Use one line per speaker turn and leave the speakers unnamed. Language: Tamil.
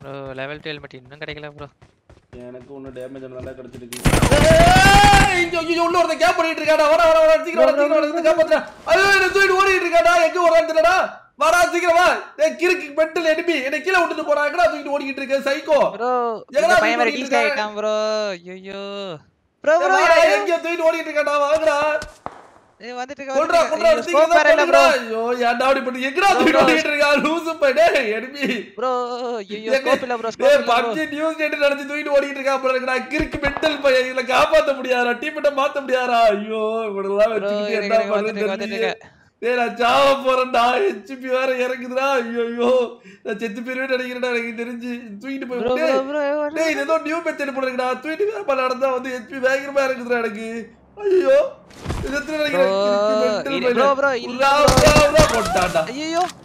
ப்ரோ லெவல் 12 ஹெல்மெட் இன்னும் கிடைக்கல ப்ரோ
எனக்கு ஒன்னும் டேமேஜ் நல்லா கிடைச்சிருக்கு ஏய், இங்க ஐயோ உள்ள ஒருத்தன் கேப் பண்ணிட்டு இருக்காடா வர வர வர சீக்கிரம் வர சீக்கிரம் வர வந்து காப்பாத்துறா ஐயோ என்ன தூக்கிட்டு ஓடிட்டு இருக்காடா எங்க ஓடான்னு தெரியலடா வாடா சீக்கிரம் வா ஏய் கிறுக்கு மென்டல் எனிமி என்ன கீழ விட்டுட்டு போறான் எங்கடா தூக்கிட்டு ஓடிக்கிட்டு இருக்க சைக்கோ
ப்ரோ
எங்கடா
இந்த பையன் வேற
ஓடிட்டு
டீஸ்
இருக்க?
ஆயிட்டான் ப்ரோ ஐயோ ப்ரோ ப்ரோ
வாடா, எங்க தூக்கிட்டு ஓடிட்டு இருக்காடா வாங்கடா
ஏய் வந்துட்டு
கொல்றா கொல்றா
இருக்க
சீக்கிரம்
ஸ்கோப் வேற இல்ல ப்ரோ
ஐயோ ஏன்டா அப்படி பண்ணி எங்கடா தூக்கிட்டு ஓடிட்டு இருக்கா லூசு பையனே எனிமி
ப்ரோ ஐயோ ஸ்கோப் இல்ல ப்ரோ
ஏய்
ஸ்கோப் இல்ல ப்ரோ
பப்ஜி நியூஸ் டேட் நடந்து தூக்கிட்டு ஓடிட்டு இருக்கா அப்புறம் எனக்கு நான் கிறுக்கு மென்டல் பையன் இதுல காப்பாத்த முடியாதா டீம் மாத்த முடியாதா ஐயோ இவனெல்லாம்
ப்ரோ
வச்சுக்கிட்டு
இருங்க
என்ன
வந்துட்டு வந்துட்டு
பண்றது டேய் நான் சாவ போறேன்டா ஹெச்பி வேற இறங்குதுடா ஐயோ ஐயோ நான் செத்து போயிருவேன் நினைக்கிறேன்டா எனக்கு தெரிஞ்சு தூக்கிட்டு
ப்ரோ
போய்
ப்ரோ
டேய்,
ப்ரோ
டேய் இது ஏதோ நியூ மெத்தட் போடுறா தூக்கிட்டு வேற நடந்தா வந்து ஹெச்பி வேகமா இறங்குதுடா எனக்கு ஐயோ இது எத்தனை நினைக்கிறேன்
Bro,
கிறுக்கு mental
இரு-
பையன்.
bro, bro, இல்ல
உர்ரா,
bro.
உர்ரா, உர்ரா போட்டான்டா
ஐயோ